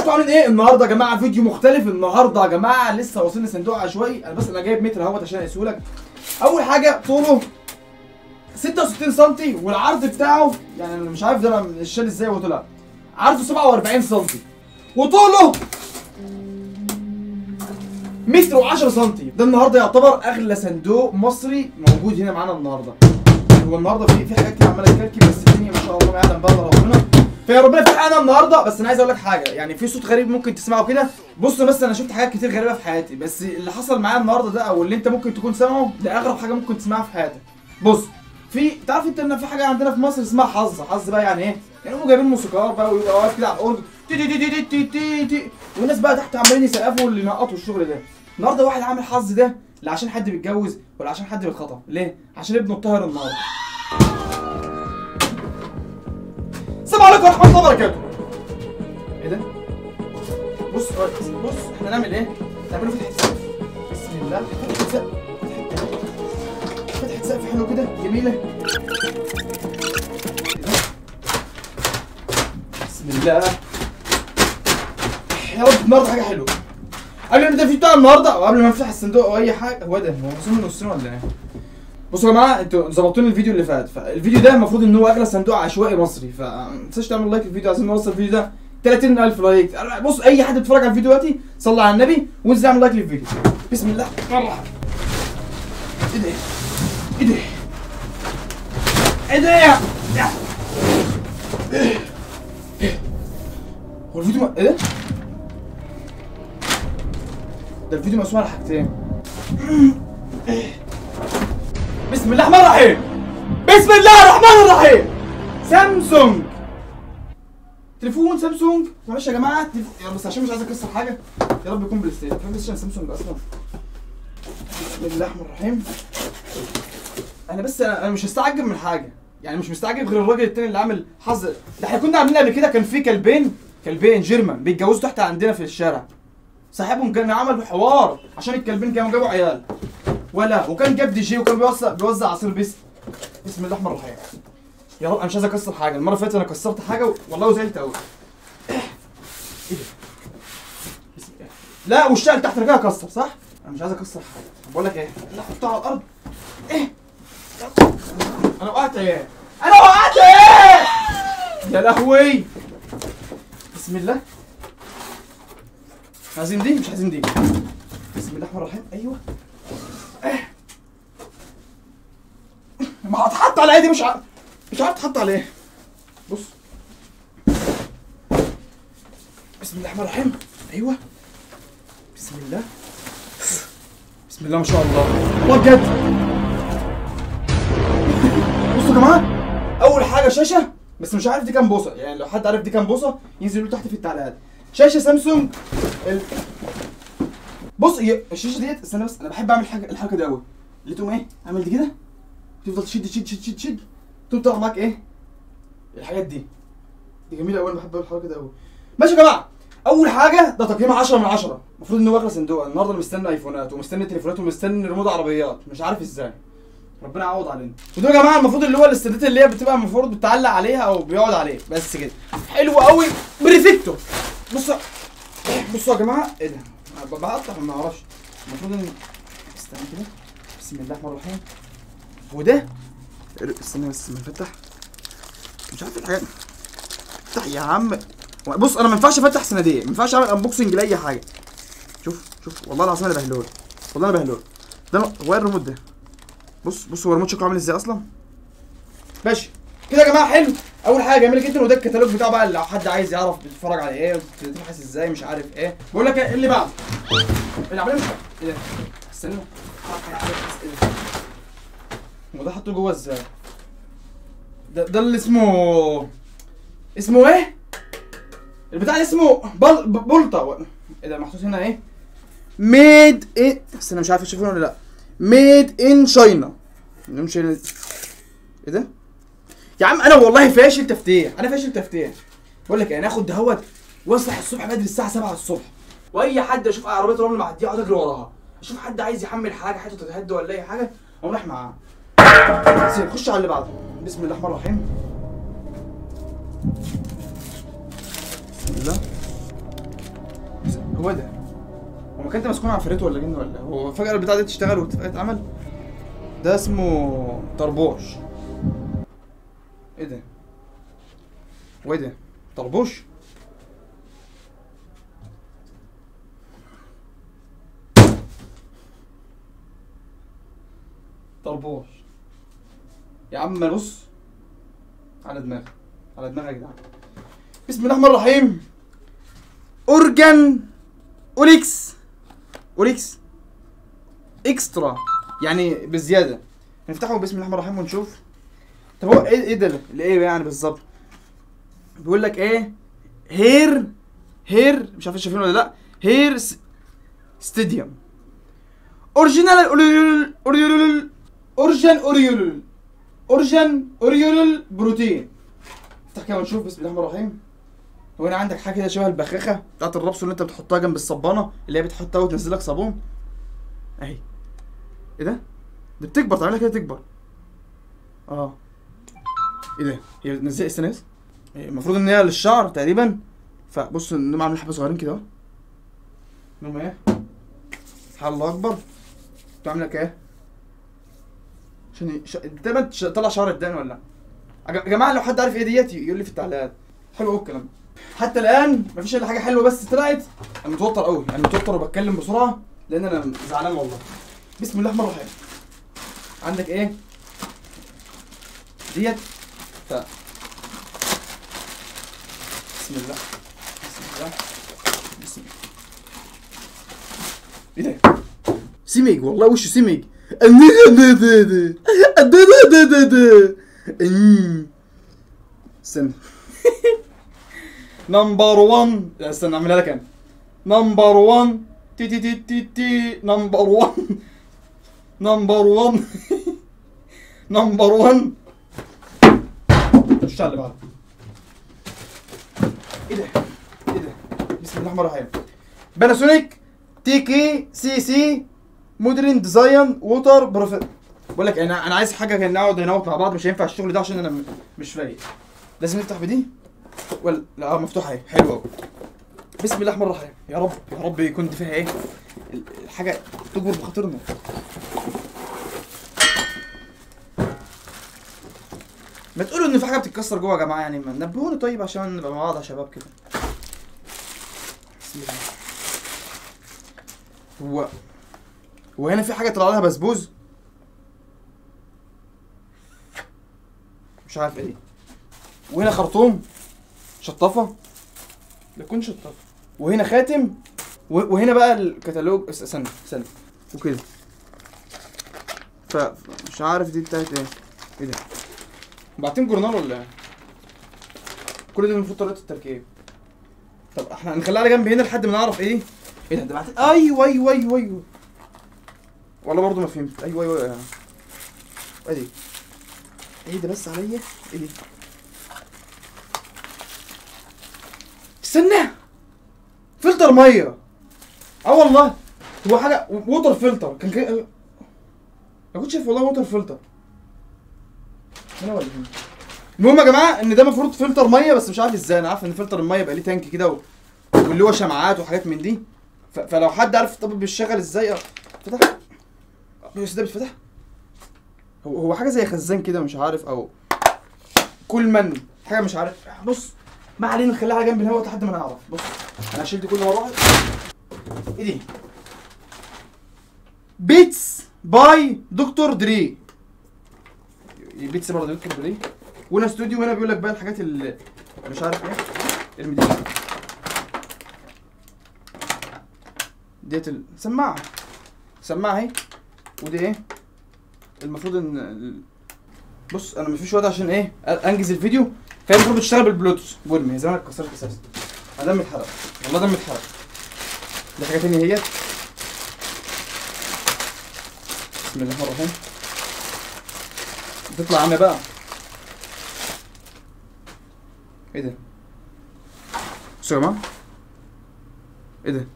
ازيكم عاملين ايه النهارده يا جماعه فيديو مختلف النهارده يا جماعه لسه واصلين صندوق عشوائي انا بس انا جايب متر اهوت عشان اقيسهولك اول حاجه طوله 66 سم والعرض بتاعه يعني انا مش عارف ده انا الشال ازاي هو طلع عرضه 47 سم وطوله متر و10 سم ده النهارده يعتبر اغلى صندوق مصري موجود هنا معانا النهارده هو النهارده في في حاجات كده عماله تكركب بس الدنيا ما شاء الله ما يعلم بقى إلا ربنا فيا ربنا في حاجه النهارده بس انا عايز اقول لك حاجه يعني في صوت غريب ممكن تسمعه كده بص بس انا شفت حاجات كتير غريبه في حياتي بس اللي حصل معايا النهارده ده او اللي انت ممكن تكون سامعه ده اغرب حاجه ممكن تسمعها في حياتك بص في تعرف انت ان في حاجه عندنا في مصر اسمها حظ حظ بقى يعني ايه يعني هم جايبين موسيقار بقى ويبقى واقف كده على الاورج تي تي تي تي تي تي تي والناس بقى تحت عمالين يسقفوا واللي ينقطوا الشغل ده النهارده واحد عامل حظ ده لا عشان حد بيتجوز ولا عشان حد بيتخطب ليه عشان ابنه اتطهر النهارده السلام عليكم ورحمه الله وبركاته ايه ده بص بص بص احنا نعمل ايه نعمله فتحه سقف بسم الله فتحه سقف فتحه سقف حلوه كده جميله بسم الله يا رب النهارده حاجه حلوه قبل ما نبدا الفيديو بتاع النهارده او قبل ما نفتح الصندوق او اي حاجه هو ده هو مقسوم من نصين ولا ايه؟ بصوا يا جماعه انتوا ظبطوني الفيديو اللي فات فالفيديو ده المفروض ان هو اغلى صندوق عشوائي مصري فما تنساش تعمل لايك للفيديو عايزين نوصل الفيديو ده 30000 لايك بص اي حد بيتفرج على الفيديو دلوقتي صلي على النبي وانزل اعمل لايك للفيديو بسم الله الرحمن الرحيم ايه ده ايه ده ايه ده يا إيه؟ إيه؟ هو الفيديو م- ايه ده ده الفيديو مقسوم على حاجتين بسم الله الرحمن الرحيم بسم الله الرحمن الرحيم سامسونج تليفون سامسونج معلش يا جماعه تليفون يا بس عشان مش عايز اكسر حاجه يا رب يكون بلاي ستيشن في بلاي ستيشن سامسونج اصلا بسم الله الرحمن الرحيم انا بس انا أنا مش هستعجب من حاجه يعني مش مستعجب غير الراجل التاني اللي عامل حظ ده احنا كنا عاملين قبل كده كان في كلبين كلبين جيرمان بيتجوزوا تحت عندنا في الشارع صاحبهم كان عمل حوار عشان الكلبين كانوا جابوا عيال ولا وكان جاب دي جي وكان بيوزع بيوزع عصير بيس بسم الله الرحمن الرحيم يا رب انا مش عايز اكسر حاجه المره اللي فاتت انا كسرت حاجه و- والله وزعلت قوي ايه ده بسم الله لا والشقه تحت رجلها كسر صح انا مش عايز اكسر حاجه طب بقول لك ايه لا حطها على الارض ايه انا وقعت ايه انا وقعت ايه يا لهوي بسم الله عايزين دي مش عايزين دي بسم الله الرحمن الرحيم ايوه إيه. ما هتحط على ايدي مش عارف مش عارف تحط على ايه بص بسم الله الرحمن الرحيم ايوه بسم الله بسم الله ما شاء الله والله بجد بصوا يا جماعه اول حاجه شاشه بس مش عارف دي كام بوصه يعني لو حد عارف دي كام بوصه ينزل يقول تحت في التعليقات شاشه سامسونج ال... بص هي الشاشه ديت استنى بس انا بحب اعمل حاجه الحركه دي قوي اللي تقوم ايه عامل دي كده تفضل تشد تشد تشد تشد تشد تقوم طالع معاك ايه الحاجات دي دي جميله قوي انا بحب الحركه دي قوي ماشي يا جماعه اول حاجه ده تقييم 10 من 10 المفروض ان هو اغلى صندوق النهارده انا مستني ايفونات ومستني تليفونات ومستني ريموت عربيات مش عارف ازاي ربنا يعوض علينا ودول يا جماعه المفروض اللي هو الاستندات اللي هي بتبقى المفروض بتعلق عليها او بيقعد عليه بس كده حلو قوي بريفكتو بصوا بصوا يا جماعه ايه ده أنا ب- بقطع ما اعرفش المفروض ان استنى كده بسم الله الرحمن الرحيم وده استنى بس ما نفتح مش عارف الحاجات افتح يا عم بص انا ما ينفعش افتح صناديق ما ينفعش اعمل انبوكسنج لاي حاجه شوف شوف والله العظيم انا بهلول والله انا بهلول ده هو ايه الريموت ده بص بص هو الريموت شكله عامل ازاي اصلا ماشي كده يا جماعه حلو اول حاجه جميله جدا وده الكتالوج بتاعه بقى لو حد عايز يعرف بيتفرج على ايه بتبحث ازاي مش عارف ايه بقول لك ايه اللي بعده العمليه مش ايه ده استنى إيه ده؟ هو ده حطه جوه ازاي ده ده اللي اسمه اسمه ايه البتاع ده اسمه بل... ب- بولتا ايه ده محطوط هنا ايه ميد ايه بس انا مش عارف تشوفونه ولا لا ميد ان شاينا مش ايه ده يا عم انا والله فاشل تفتيح انا فاشل تفتيح بقول لك ايه ناخد دهوت واصحى الصبح بدري الساعه 7 الصبح واي حد اشوف عربيه رمل معديه اقعد اجري وراها اشوف حد عايز يحمل حاجه حته تتهد ولا اي حاجه اقوم رايح معاه سيب خش على اللي بعده بسم الله الرحمن الرحيم بسم الله هو ده هو مكان ده مسكون عفريت ولا جن ولا هو فجأة البتاع دي تشتغل وتبقى تتعمل ده اسمه طربوش ايه ده؟ وايه ده؟ طربوش؟ طربوش يا عم بص على دماغي على دماغي يا جدعان بسم الله الرحمن الرحيم اورجان اوريكس اوريكس اكسترا يعني بزياده نفتحه بسم الله الرحمن الرحيم ونشوف طب هو ايه ايه ده اللي ايه يعني بالظبط بيقول لك ايه هير هير مش عارف شايفينه ولا لا هير س- ستاديوم اوريجينال اوريول اوريول اورجان اوريول اورجان اوريول بروتين افتح كده ونشوف بسم الله الرحمن الرحيم هو هنا عندك حاجه كده شبه البخاخه بتاعت الربس اللي انت بتحطها جنب الصبانه اللي هي بتحطها وتنزل لك صابون اهي ايه ده؟ دي بتكبر تعملها كده تكبر اه ايه ده؟ هي بتنزل استنى بس. هي المفروض ان هي للشعر تقريبا فبص انهم عاملين حبه صغيرين كده اهو انهم ايه؟ سبحان الله اكبر بتعمل لك ايه؟ عشان ي- ش... دايما تش- تطلع شعر الدقن ولا لا؟ يا جا- يا جماعه لو حد عارف ايه ديت يقول لي في التعليقات حلو قوي الكلام ده. حتى الان مفيش الا حاجه حلوه بس طلعت انا متوتر قوي انا متوتر وبتكلم بسرعه لان انا زعلان والله بسم الله الرحمن الرحيم عندك ايه ديت ف بسم الله بسم الله بسم الله ايه ده سمج والله وشه سمج استنى نمبر 1 استنى اعملها لك انا نمبر 1 تي تي تي تي تي نمبر 1 نمبر 1 نمبر 1 خش على اللي بعده ايه ده؟ ايه ده؟ بسم الله الرحمن الرحيم باناسونيك تي كي سي سي مودرن ديزاين ووتر بروفيت بقول لك انا انا عايز حاجه كان نقعد نقعد مع بعض مش هينفع الشغل ده عشان انا م- مش فايق لازم نفتح بدي ولا لا آه، مفتوحه اهي حلوه قوي بسم الله الرحمن الرحيم يا رب يا رب يكون دي فيها ايه ال- الحاجه تجبر بخاطرنا ما تقولوا ان في حاجه بتتكسر جوه يا جماعه يعني ما نبهوني طيب عشان نبقى مع بعض يا شباب كده بسم الله هو هو هنا في حاجه طلع لها بسبوز مش عارف ايه دي وهنا خرطوم شطافه لا تكون شطافه وهنا خاتم و- وهنا بقى الكتالوج اس- استنى استنى وكده ف مش عارف دي بتاعت ايه ايه ده بعتين جورنال ولا ايه كل ده المفروض طريقه التركيب طب احنا هنخليها على جنب هنا لحد ما نعرف ايه ايه ده ده بعتين ايوه ايوه ايوه ايوه والله برضه ما فهمت ايوه ايوه ايوه ادي ايه ده بس عليا ايه دي استنى فلتر ميه اه والله هو حاجه ووتر فلتر كان كده انا كنت شايف والله ووتر فلتر هنا ولا هنا المهم يا جماعه ان ده المفروض فلتر ميه بس مش عارف ازاي انا عارف ان فلتر الميه يبقى ليه تانك كده و... واللي هو شمعات وحاجات من دي ف... فلو حد عارف طب بيشتغل ازاي اه، فتح بس ده بيتفتح هو هو حاجه زي خزان كده مش عارف او كل من حاجه مش عارف بص ما علينا نخليها على جنب الهواء لحد ما نعرف بص انا شلت كل مره واحد ايه دي بيتس باي دكتور دري بيتس برضه دكتور دري وهنا استوديو هنا بيقول لك بقى الحاجات اللي مش عارف ايه ارمي دي ديت السماعه سماعه اهي ودي ايه المفروض ان ال- بص انا مفيش وقت عشان ايه أ- انجز الفيديو فهي المفروض بتشتغل بالبلوتوث ورمي هي زمانك اتكسرت اساسا انا دمي اتحرق والله دمي اتحرق دي حاجه تانية هي بسم الله الرحمن الرحيم تطلع عامله بقى ايه ده بصوا يا جماعه ايه ده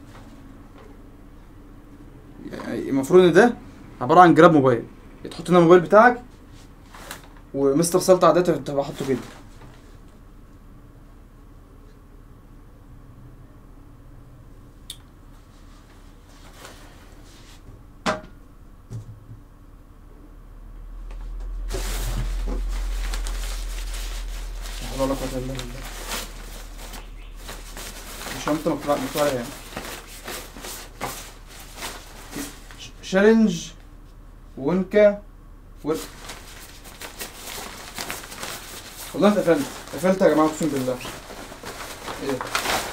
يعني المفروض ان ده عباره عن جراب موبايل تحط هنا الموبايل بتاعك ومستر سلطع ده تبقى حاطه كده حول ولا قوة الا بالله الشنطة مكتوب مكتوب عليها يعني شالنج ونكا ور والله انت قفلت قفلت يا جماعة اقسم بالله ايه ده؟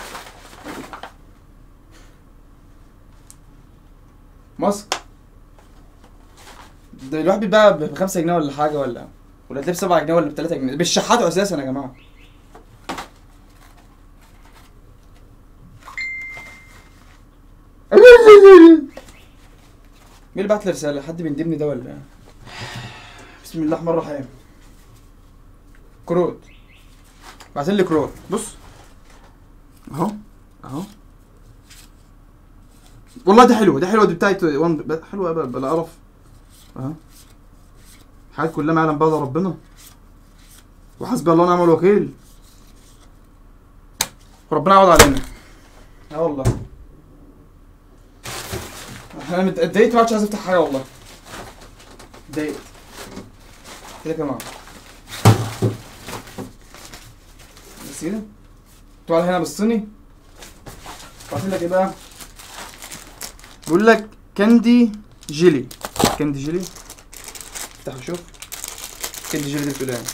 ماسك ده الواحد بيتباع ب 5 جنيه ولا حاجة ولا ولا تلاقيه ب 7 جنيه ولا ب 3 جنيه بيشحتوا اساسا يا جماعة مين اللي بعت لي رسالة؟ حد بيندبني ده ولا ايه؟ بسم الله الرحمن الرحيم كروت بعتين لي كروت بص اهو اهو والله ده حلو ده حلو دي بتاعت وان حلوه بلا بلا قرف اهو حاجات كلها ما يعلم بها إلا ربنا وحسبي الله ونعم الوكيل وربنا يعوض علينا اه والله انا مت- اتضايقت ما عادش عايز افتح حاجه والله اتضايقت كده كمان بس كده انتوا على هنا بالصيني بعتين لك ايه بقى بيقول لك كاندي جيلي كاندي جيلي افتح وشوف كاندي جيلي دي بتقول ايه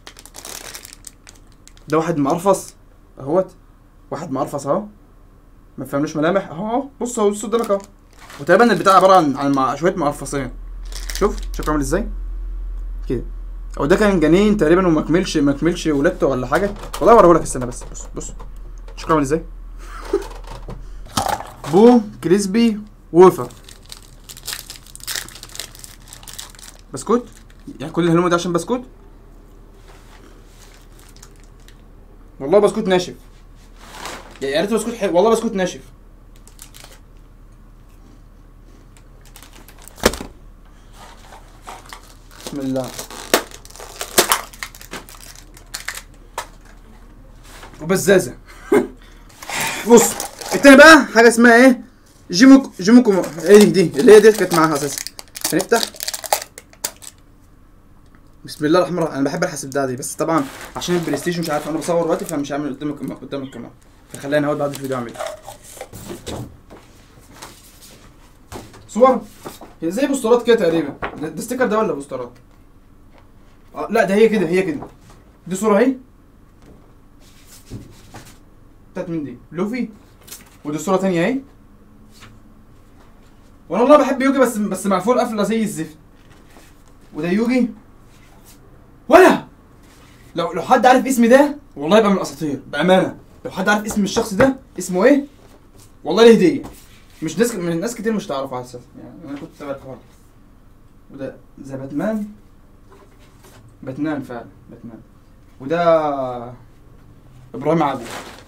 ده واحد مقرفص اهوت واحد مقرفص اهو ما فهملوش ملامح اهو اهو بص اهو بص قدامك اهو وتقريبا البتاع عباره عن عن مع شويه مقرفصين شوف شكله عامل ازاي كده او ده كان جنين تقريبا وما كملش ما كملش ولادته ولا حاجه والله اوريهولك استنى بس بص بص شكله عامل ازاي بو كريسبي ووفر بسكوت يعني كل الهلوم ده عشان بسكوت والله بسكوت ناشف يعني يا ريت بسكوت حلو والله بسكوت ناشف بسم الله وبزازه بص التاني بقى حاجه اسمها ايه جيموك جيموكو ايه دي دي اللي هي ديت كانت معاها اساسا هنفتح بسم الله الرحمن الرحيم انا بحب الحاسب ده دي بس طبعا عشان البلاي ستيشن مش عارف انا بصور دلوقتي فمش هعمل قدام الكاميرا قدام الكاميرا فخلينا اول بعد الفيديو اعمل صور هي زي بوسترات كده تقريبا ده ده ستيكر ده ولا بوسترات آه لا ده هي كده هي كده دي صورة اهي بتاعت مين دي لوفي ودي صورة تانية اهي وانا والله بحب يوجي بس بس مقفول قفلة زي الزفت وده يوجي ولا لو لو حد عارف اسمي ده والله يبقى من الاساطير بامانه لو حد عارف اسم الشخص ده اسمه ايه والله ليه هديه مش ناس من ناس كتير مش تعرفه على اساس يعني انا كنت تابع الحوار وده ذا باتمان باتمان فعلا باتمان وده ابراهيم عادل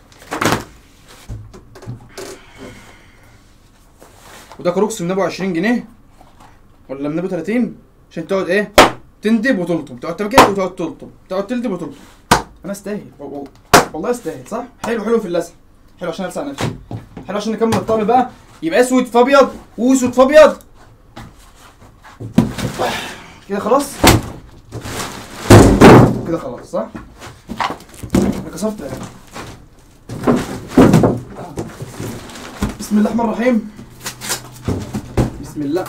وده كروكس من ابو 20 جنيه ولا من ابو 30 عشان تقعد ايه تندب وتلطم تقعد تعمل كده وتقعد تلطم تقعد تندب وتلطم انا استاهل و- و- والله استاهل صح حلو حلو في اللسع حلو عشان السع نفسي حلو عشان نكمل الطقم بقى يبقى اسود في ابيض واسود في ابيض كده خلاص كده خلاص صح انا كسرت يعني. بسم الله الرحمن الرحيم بسم الله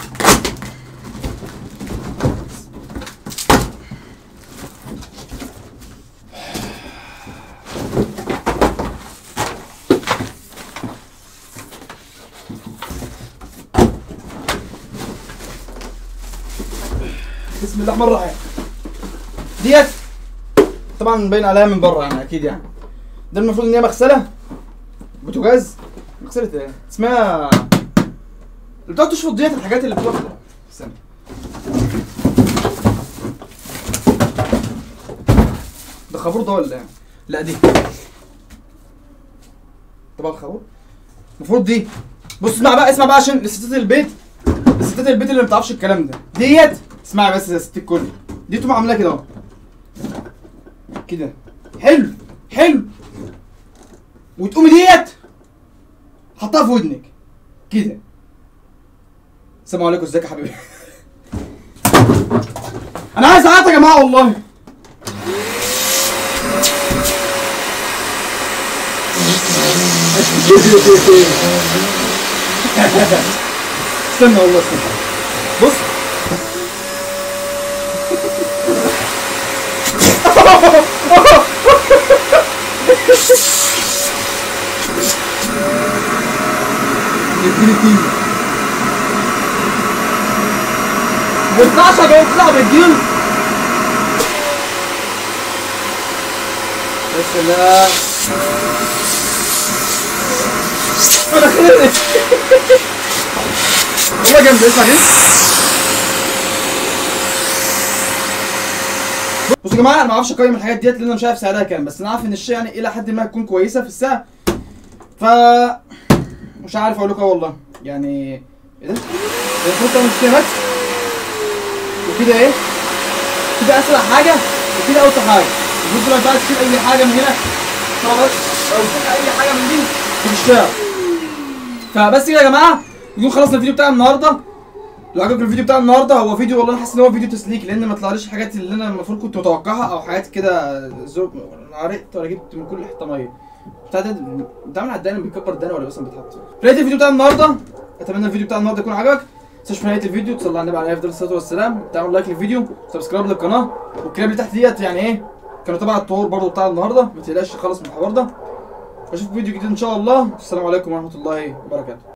بسم الله الرحمن الرحيم ديت طبعا باين عليها من بره يعني اكيد يعني ده المفروض ان هي مغسله بوتاجاز مغسله ايه اسمها اللي بتقعد تشفط ديت الحاجات اللي بتقعد استنى ده خابور ده ولا ايه؟ لا دي طبعا خابور المفروض دي بص اسمع بقى اسمع بقى عشان لستات البيت لستات البيت اللي ما بتعرفش الكلام ده ديت اسمعي بس يا ست الكل دي تقوم عاملاها كده اهو كده حلو حلو وتقومي ديت حطها في ودنك كده السلام عليكم ازيك يا حبيبي انا عايز اعيط يا جماعه والله استنى والله استنى بص يديني ما يطلعش يا جماعه يطلع بالجيل يا سلام انا خيرت والله جامد اسمع كده بصوا يا جماعه انا ما اعرفش اقيم الحاجات ديت لان انا مش عارف سعرها كام بس انا عارف ان الشيء يعني الى حد ما هتكون كويسه في السعر ف مش عارف اقول لكم إيه والله يعني ايه ده؟ المفروض تعمل كده بس وكده ايه؟ كده اسرع حاجه وكده اوسع حاجه المفروض دلوقتي بقى تشيل اي حاجه من هنا خلاص او تشيل اي حاجه من دي بتشتغل فبس كده يا جماعه نكون خلصنا الفيديو بتاع النهارده لو عجبكم الفيديو بتاع النهارده هو فيديو والله انا حاسس ان هو فيديو تسليك لان ما طلعليش الحاجات اللي انا المفروض كنت متوقعها او حاجات كده زوج عرقت ولا جبت من كل حته ميه بتاع ده بتعمل على الدقن بيكبر الدقن ولا مثلا بيتحط في نهايه الفيديو بتاع النهارده اتمنى الفيديو بتاع النهارده يكون عجبك ما تنساش في نهايه الفيديو تصلي على النبي عليه افضل الصلاه والسلام تعمل لايك للفيديو سبسكرايب للقناه والكلاب اللي تحت ديت يعني ايه كانوا تبع الطهور برضه بتاع النهارده ما تقلقش خالص من الحوار ده اشوفكم فيديو جديد ان شاء الله السلام عليكم ورحمه الله وبركاته